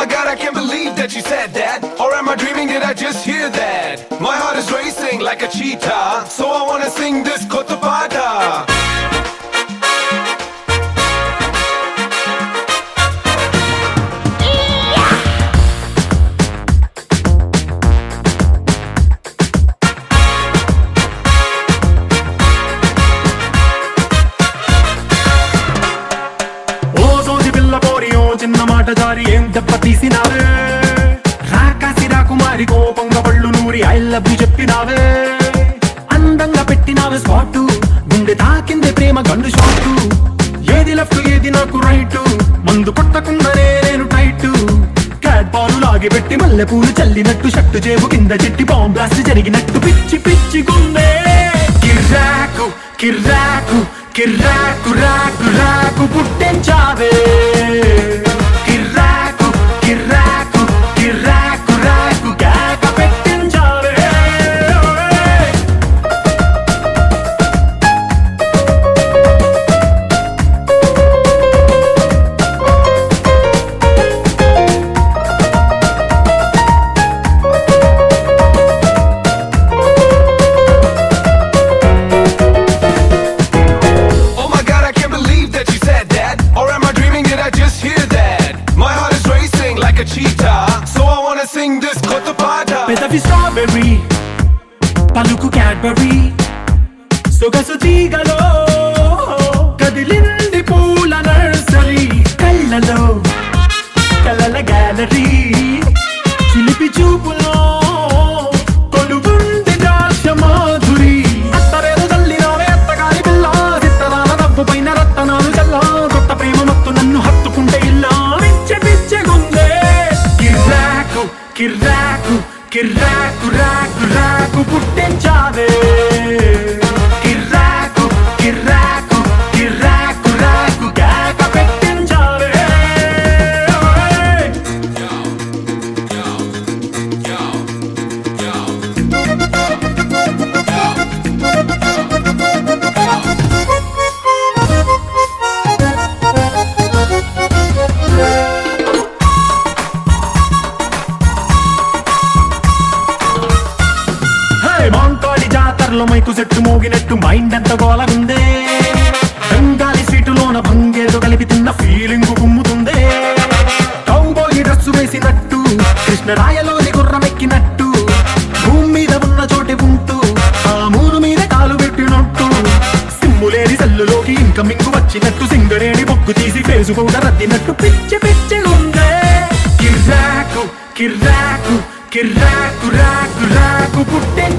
god, I can't believe that you said that. Or am I dreaming? Did I just hear that? My heart is racing like a cheetah. So I wanna sing this Kotapata. ఓ సోది పిల్ల పోరి ఓ చిన్న మాట జారి ఏం దెబ్బ తీసినావే రాకాసి రాకుమారి కోపంగా పళ్ళు నూరి ఐ లవ్ యు చెప్పినావే అందంగా పెట్టినావే స్పాటు గుండె తాకింది ప్రేమ గండు షాటు ఏది లెఫ్ట్ ఏది నాకు రైట్ మందు కొట్టకుండానే నేను టైట్ క్యాట్ పాలు లాగి పెట్టి మల్లె పూలు చల్లినట్టు షట్టు జేబు కింద చెట్టి బాంబ్ బ్లాస్ట్ జరిగినట్టు పిచ్చి పిచ్చి గుండె కిర్రాకు కిర్రాకు కిర్రాకు రాకు రాకు పుట్టించావే కిర్రాకు కిర్రాకు కిర్రాకు రాకు కేక పెట్టించావే Oh my god, I can't believe that you said that. Or am I dreaming? Did I just hear that? My heart is racing like a cheetah. So I wanna sing this Kotapata. పెదవి strawberry పలుకు Cadbury సొగసు తీగలో కదిలింది పూల nursery కళ్ళలో కలల gallery చిలిపి చూపులో కొలుగుంది ద్రాక్ష మాధురి అత్తరేదు తల్లినావే అత్తగారి పిల్ల సిత్తరాల డబ్బు పైన రత్తనాలు చల్లా కొత్త ప్రేమ మత్తు నన్ను హత్తుకుంటే ఇల్లా పిచ్చ పిచ్చగుందే కిర్రాకు కిర్రాకు కిర్రాకు రాకు రాకు పుట్టించావే కిర్రాకు కిర్రాకు కిర్రాకు రాకు కేక పెట్టించావే హే మాంకాళి జాతరలో మైకు సెట్టు మోగినట్టు మైండ్ ఎంత గోలగుందే బెంగాలీ సీటులోన భంగేదో కలిపి తిన్న ఫీలింగ్ గుమ్ముతుందే కౌబోయి డ్రెస్సు వేసినట్టు కృష్ణరాయలోని గుర్రమెక్కినట్టు భూమి మీద ఉన్న చోటి ఉంటూ ఆ మూడు మీద కాలు పెట్టినట్టు సిమ్ములేని సెల్లులోకి ఇన్కమింగ్ వచ్చినట్టు సింగరేణి బొగ్గు తీసి ఫేసు పౌడర్ అద్దినట్టు పిచ్చి పిచ్చి ఉందే కిర్రాకు కిర్రాకు కిర్రాకు రాకు రాకు పుట్టిన